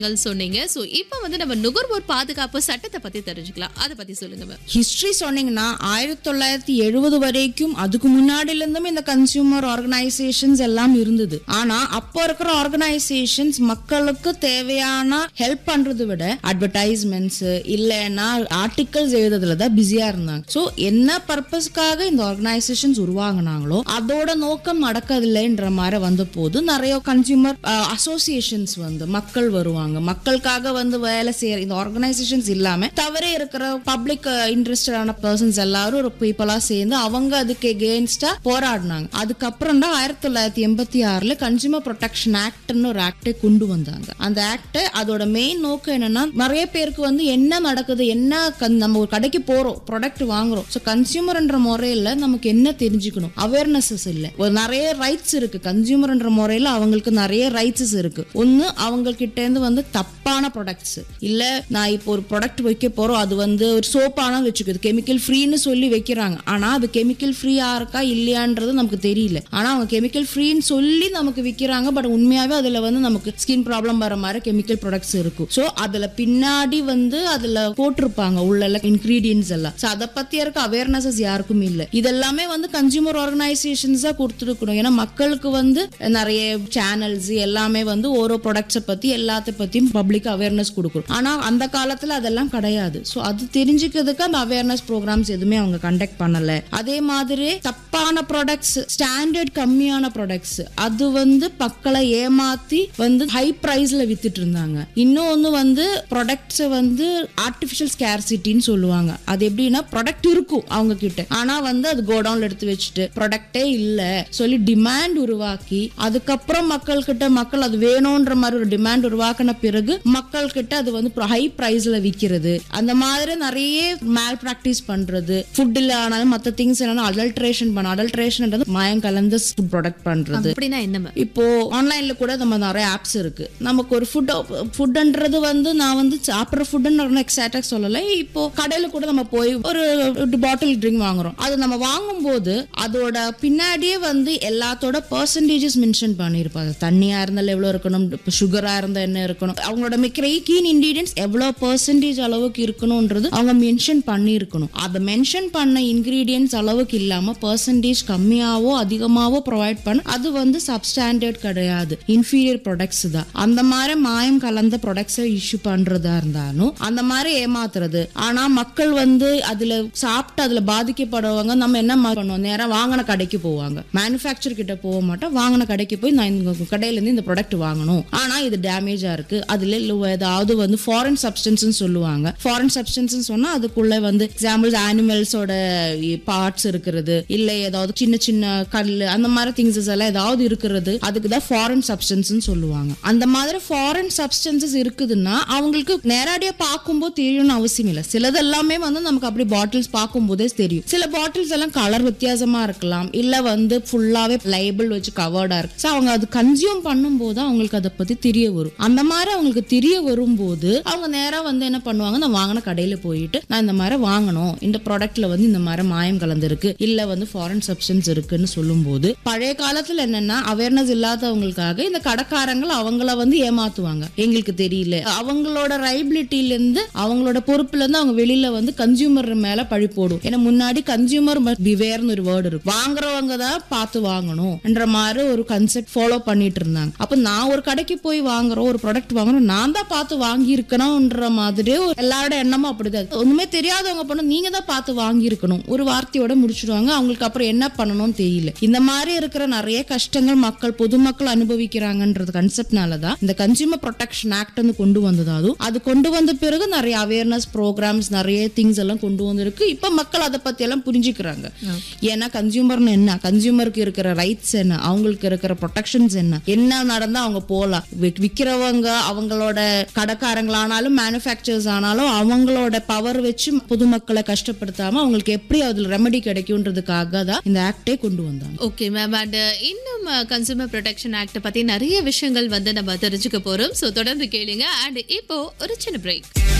நீங்கள் சொன்னீங்க சோ இப்போ வந்து நம்ம நுகர்வோர் பாதுகாப்பு சட்டத்தை பத்தி தெரிஞ்சுக்கலாம் அதை பத்தி சொல்லுங்க மேம் ஹிஸ்டரி சொன்னீங்கன்னா ஆயிரத்தி தொள்ளாயிரத்தி எழுபது வரைக்கும் அதுக்கு முன்னாடில இருந்தும் இந்த கன்சியூமர் ஆர்கனைசேஷன்ஸ் எல்லாம் இருந்தது ஆனா அப்போ இருக்கிற ஆர்கனைசேஷன்ஸ் மக்களுக்கு தேவையான ஹெல்ப் பண்றதை விட அட்வர்டைஸ்மெண்ட்ஸ் இல்லைன்னா ஆர்டிகல்ஸ் எழுதுறதுல தான் பிஸியா இருந்தாங்க ஸோ என்ன பர்பஸ்க்காக இந்த ஆர்கனைசேஷன்ஸ் உருவாங்கினாங்களோ அதோட நோக்கம் நடக்கதில்லைன்ற மாதிரி வந்த போது நிறைய கன்சியூமர் அசோசியேஷன்ஸ் வந்து மக்கள் வருவாங்க மக்களுக்காக வந்து வேலை செய்யற இந்த ஆர்கனைசேஷன்ஸ் இல்லாம தவிர இருக்கிற பப்ளிக் இன்ட்ரெஸ்டடான பர்சன்ஸ் எல்லாரும் ஒரு பீப்புளா சேர்ந்து அவங்க அதுக்கு எகேன்ஸ்டா போராடினாங்க அதுக்கப்புறம் தான் ஆயிரத்தி தொள்ளாயிரத்தி எண்பத்தி ஆறுல கன்சியூமர் ப்ரொடெக்ஷன் ஆக்ட்னு ஒரு ஆக்டை கொண்டு வந்தாங்க அந்த ஆக்ட் அதோட மெயின் நோக்கம் என்னன்னா நிறைய பேருக்கு வந்து என்ன நடக்குது என்ன கன்- நம்ம ஒரு கடைக்கு போறோம் ப்ராடக்ட் வாங்குறோம் ஸோ கன்சியூமர்ன்ற முறையில நமக்கு என்ன தெரிஞ்சுக்கணும் அவேர்னஸஸ் இல்லை ஒரு நிறைய ரைட்ஸ் இருக்கு கன்சியூமர்ன்ற முறையில அவங்களுக்கு நிறைய ரைட்ஸஸ் இருக்கு ஒன்னு அவங்க கிட்ட இருந்து வந்து தப்பான ப்ராடக்ட்ஸ் இல்ல நான் இப்போ ஒரு ப்ராடக்ட் வைக்க போறோம் அது வந்து ஒரு சோப்பானா வச்சுக்குது கெமிக்கல் ஃப்ரீன்னு சொல்லி வைக்கிறாங்க ஆனா அது கெமிக்கல் ஃப்ரீயா இருக்கா இல்லையான்றது நமக்கு தெரியல ஆனா அவங்க கெமிக்கல் ஃப்ரீன்னு சொல்லி நமக்கு விக்கிறாங்க பட் உண்மையாவே அதுல வந்து நமக்கு ஸ்கின் ப்ராப்ளம் வர மாதிரி கெமிக்கல் ப்ராடக்ட்ஸ் இருக்கும் ஸோ அதுல பின்னாடி வந்து அதுல போட்டிருப்பாங்க உள்ள இன்கிரீடியன்ஸ் எல்லாம் ஸோ அதை பத்தி இருக்க அவேர்னஸஸ் யாருக்கும் இல்லை இதெல்லாமே வந்து கன்சியூமர் ஆர்கனைசேஷன்ஸ் தான் கொடுத்துருக்கணும் ஏன்னா மக்களுக்கு வந்து நிறைய சேனல்ஸ் எல்லாமே வந்து ஓரோ ப்ராடக்ட்ஸை பத்தி எல்லாத்த பத்தியும் பப்ளிக் அவேர்னஸ் கொடுக்கணும் ஆனா அந்த காலத்துல அதெல்லாம் கிடையாது ஸோ அது தெரிஞ்சுக்கிறதுக்கு அந்த அவேர்னஸ் ப்ரோக்ராம்ஸ் எதுவுமே அவங்க கண்டக்ட் பண்ணல அதே மாதிரி தப்பான ப்ராடக்ட்ஸ் ஸ்டாண்டர்ட் கம்மியான ப்ராடக்ட்ஸ் அது வந்து மக்களை ஏமாத்தி வந்து ஹை பிரைஸ்ல வித்துட்டு இருந்தாங்க இன்னொன்னு வந்து ப்ராடக்ட்ஸ் வந்து ஆர்டிஃபிஷியல் ஸ்கேர்சிட்டின்னு சொல்லுவாங்க அது எப்படின்னா ப்ராடக்ட் இருக்கும் அவங்க கிட்ட ஆனா வந்து அது கோடவுன்ல எடுத்து வச்சுட்டு ப்ராடக்டே இல்ல சொல்லி டிமாண்ட் உருவாக்கி அதுக்கப்புறம் மக்கள் கிட்ட மக்கள் அது வேணும்ன்ற மாதிரி ஒரு டிமாண்ட் உருவாக்கின பிறகு மக்கள் கிட்ட அது வந்து ஹை பிரைஸ்ல விக்கிறது அந்த மாதிரி நிறைய மேல் பிராக்டிஸ் பண்றது ஃபுட்ல ஆனாலும் மத்த திங்ஸ் என்னன்னா அடல்ட்ரேஷன் பண்ண அடல்ட்ரேஷன்ன்றது மாயம் கலந்த ஃபுட் ப்ராடக்ட் பண்றது அப்படின்னா என்ன மேம் இப்போ ஆன்லைன்ல கூட நம்ம நிறைய ஆப்ஸ் இருக்கு நமக்கு ஒரு ஃபுட் ஃபுட்ன்றது வந்து நான் வந்து சாப்பிட்ற ஃபுட்னு எக்ஸாக்டா சொல்லலை இப்போ கடையில கூட நம்ம போய் ஒரு பாட்டில் ட்ரிங்க் வாங்குறோம் அது நம்ம வாங்கும்போது அதோட பின்னாடியே வந்து எல்லாத்தோட பர்சன்டேஜஸ் மென்ஷன் பண்ணியிருப்பாங்க தண்ணியா இருந்தாலும் எவ்வளவு இருக்கணும் இப்போ சுகரா இருந்தா என்ன இருக்கணும் அவங்களோட மிக்கிற கீன் இன்கிரீடியன்ஸ் எவ்வளவு பர்சன்டேஜ் அளவுக்கு இருக்கணும்ன்றது அவங்க மென்ஷன் பண்ணியிருக்கணும் அதை மென்ஷன் பண்ண இன்கிரீடியன்ஸ் அளவுக்கு இல்லாம பர்சன்டேஜ் கம்மியாவோ அதிகமாவோ ப்ரொவைட் பண்ண அது வந்து சப்ஸ்டாண்டர்ட் கிடையாது இன்ஃபீரியர் ப்ராடக்ட்ஸ் தான் அந்த மாதிரி மாயம் கலந்த ப்ராடக்ட்ஸை இஷ்யூ பண்றதா இருந்தாலும் அந்த மாதிரி ஏமாத்துறது ஆனா மக்கள் வந்து அதுல சாப்பிட்டு அதுல பாதிக்கப்படுவாங்க நம்ம என்ன மா- பண்ணுவோம் நேரா வாங்கின கடைக்கு போவாங்க மேனுஃபேக்சர் கிட்ட போக மாட்டோம் வாங்கின கடைக்கு போய் நான் இந்த கடையில இருந்து இந்த ப்ராடக்ட் வாங்கணும் ஆனா இது டேமேஜா இருக்கு அதுல இல்ல ஏதாவது வந்து ஃபாரின் சப்ஸ்டன்ஸ் சொல்லுவாங்க ஃபாரின் சப்ஸ்டன்ஸ் சொன்னா அதுக்குள்ள வந்து எக்ஸாம்பிள் அனிமல்ஸோட பார்ட்ஸ் இருக்கிறது இல்ல ஏதாவது சின்ன சின்ன கல் அந்த மாதிரி திங்ஸஸ் எல்லாம் ஏதாவது இருக்கிறது அதுக்கு தான் ஃபாரின் சப்ஸ்டன்ஸ் சொல்லுவாங்க அந்த மாதிரி ஃபாரின் சப்ஸ்டன்சஸ் இருக்குதுன்னா அவங்களுக்கு நேரடியா பார்க்கும்போது தெரியணும்னு அவசியம் இல்லை சிலது எல்லாமே வந்து நமக்கு அப்படி பாட்டில்ஸ் பார்க்கும்போதே தெரியும் சில பாட்டில்ஸ் எல்லாம் கலர் வித்தியாசமா இருக்கலாம் இல்ல வந்து ஃபுல்லாவே லைபிள் வச்சு கவர்டா இருக்கு ஸோ அவங்க அது கன்சியூம் பண்ணும்போது அவங்களுக்கு அதை பத்தி தெரிய வரும் அந்த மாதிரி அவங்களுக்கு தெரிய வரும்போது அவங்க நேரா வந்து என்ன பண்ணுவாங்க நான் வாங்கின கடையில போயிட்டு நான் இந்த மாதிரி வாங்கணும் இந்த ப்ராடக்ட்ல வந்து இந்த மாதிரி மாயம் கலந்துருக்கு இல்ல வந்து ஃபாரின் சப்ஸ்டன்ஸ் இருக்குன்னு சொல்லும்போது பழைய காலத்துல என்னன்னா அவேர்னஸ் இல்லாதவங்களுக்காக இந்த கடைக்காரங்கள் அவங்கள வந்து ஏமாத்துவாங்க எங்களுக்கு தெரியல அவங்களோட ரைபிலிட்டில இருந்து அவங்களோட பொறுப்புல இருந்து அவங்க வெளியில வந்து கன்சியூமர் மேல பழி போடும் ஏன்னா முன்னாடி கன்சியூமர் பிவேர்னு ஒரு வேர்டு இருக்கு வாங்குறவங்க தான் பார்த்து வாங்கணும் என்ற மாதிரி ஒரு கன்செப்ட் ஃபாலோ பண்ணிட்டு இருந்தாங்க அப்ப நான் ஒரு கடைக்கு போய் வாங்குறோம் ஒரு ப்ராடக்ட் வாங்குறோம் நான் தான் பார்த்து வாங்கி இருக்கணும்ன்ற மாதிரி ஒரு எல்லாரோட எண்ணமும் அப்படிதான் இருக்கு. ஒண்ணுமே தெரியாதவங்க பண்ண நீங்க தான் பார்த்து வாங்கி இருக்கணும் ஒரு வார்த்தையோட முடிச்சிடுவாங்க அவங்களுக்கு அப்புறம் என்ன பண்ணணும்னு தெரியல இந்த மாதிரி இருக்கிற நிறைய கஷ்டங்கள் மக்கள் பொதுமக்கள் அனுபவிக்கிறாங்கன்றது கன்செப்ட்னால தான் இந்த கன்சியூமர் ப்ரொடெக்ஷன் ஆக்ட் வந்து கொண்டு வந்தது அதுவும் அது கொண்டு வந்த பிறகு நிறைய அவேர்னஸ் ப்ரோக்ராம்ஸ் நிறைய திங்ஸ் எல்லாம் கொண்டு வந்திருக்கு இப்ப மக்கள் அதை பத்தி எல்லாம் புரிஞ்சுக்கிறாங்க ஏன்னா கன்சியூமர்னு என்ன கன்சியூமருக்கு இருக்கிற ரைட்ஸ் என்ன அவங்களுக்கு இருக்கிற ப்ரொடெக்ஷன்ஸ் என்ன என்ன நடந்தா அவங்க போகலாம் வி- விக்கிறவங்க அவங்களோட கடைக்காரங்களானாலும் மேனுஃபேக்சர்ஸ் ஆனாலும் அவங்களோட பவர் வச்சு பொதுமக்களை கஷ்டப்படுத்தாம அவங்களுக்கு எப்படி அதுல ரெமெடி கிடைக்கும்ன்றதுக்காக தான் இந்த ஆக்டே கொண்டு வந்தாங்க ஓகே மேம் அண்ட் இன்னும் கன்சூமர் ப்ரொடெக்ஷன் ஆக்ட் பத்தி நிறைய விஷயங்கள் வந்து நம்ம தெரிஞ்சுக்க போறோம் ஸோ தொடர்ந்து கேளுங்க அண்ட் இப்போ ஒரு சின்ன பிரேக்